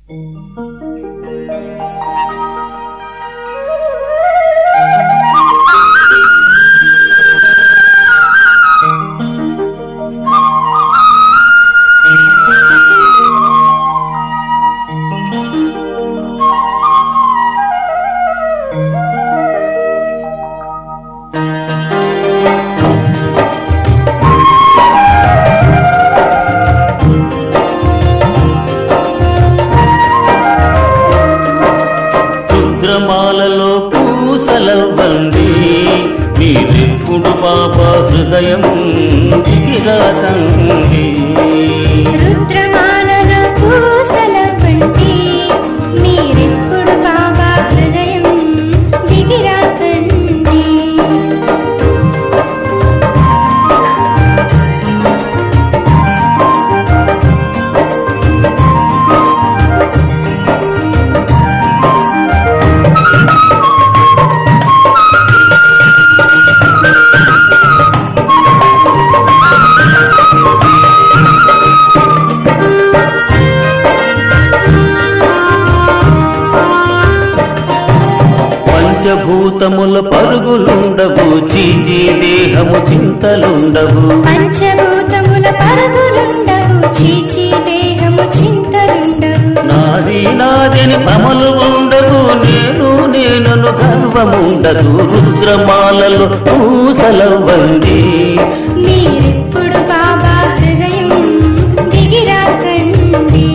రుద్రమాలలో పూసలవ్వండి మీరెప్పుడు పాప హృదయం దిగిరాతండి రుద్రమాలలో పూసల వంటి మీరెప్పుడు బాబా హృదయం దిగిరాకండి పంచభూతముల పరుగులుండవు చీచీ దేహము చింతలుండవు పంచభూతముల పరుగులుండవు చీచి దేహము చింతలుండవు నాది నాదని భ్రమలు ఉండవు నేను నేనను గర్వముండదు రుద్రమాలలో పూసలవ్వండి మీరెప్పుడు బాబా హృదయం దిగిరాకండి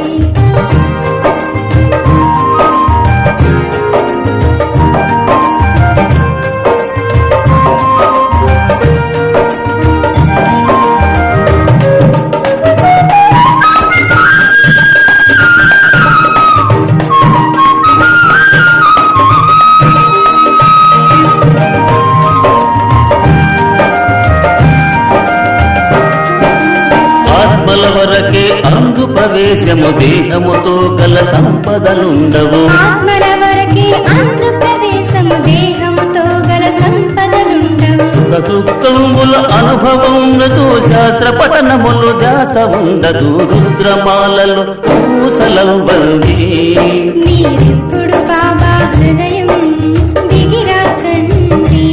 ఆత్మల వరకే అందు ప్రవేశము దేహముతో గల సంపదలుండవు ఆత్మల వరకే అందు ప్రవేశము దేహముతో గల సంపదలుండవు దుఃఖముల అనుభవం ఉండదు శాస్త్ర పఠనములు ధ్యాస ఉండదు రుద్రమాలలు పూసలవ్వండి మీరెప్పుడు బాబా హృదయం దిగిరాకండి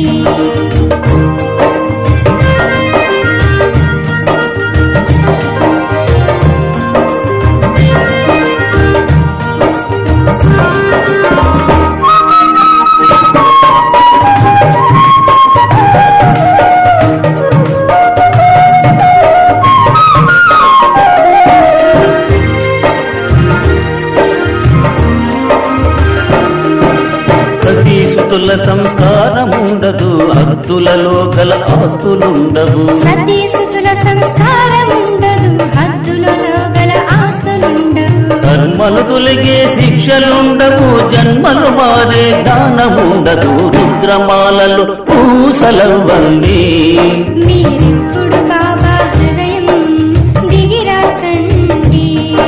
సతీసుతుల సంస్కారం ఉండదు హద్దులలో గల ఆస్తులుండవు సతీసుతుల సంస్కారం ఉండదు హద్దులలో గల ఆస్తులుండవు కర్మలు తొలగే శిక్షలుండవు జన్మలు మారే జ్ఞానముండదు రుద్రమాలలు పూసలవ్వండి మీరెప్పుడు బాబా హృదయం దిగిరాకండి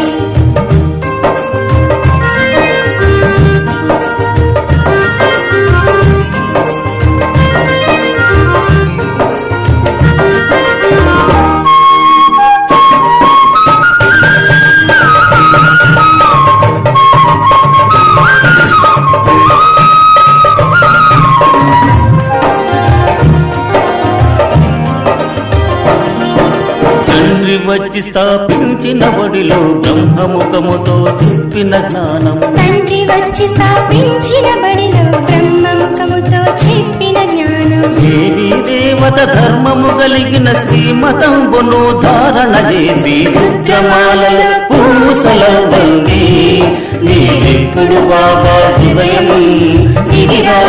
తండ్రి వచ్చి స్థాపించిన బడిలో బ్రహ్మముఖముతో చెప్పిన జ్ఞానం తండ్రి వచ్చి స్థాపించిన బడిలో బ్రహ్మముఖముతో చెప్పిన జ్ఞానం దేవి దేవత ధర్మము కలిగిన శ్రీమతంబును ధారణ చేసి రుద్రమాలల పూసలవ్వండి మీరెప్పుడు బాబా హృదయం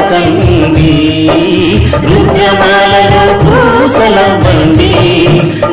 దిగిరాకండి రుద్రమాలలో పూసలవ్వండి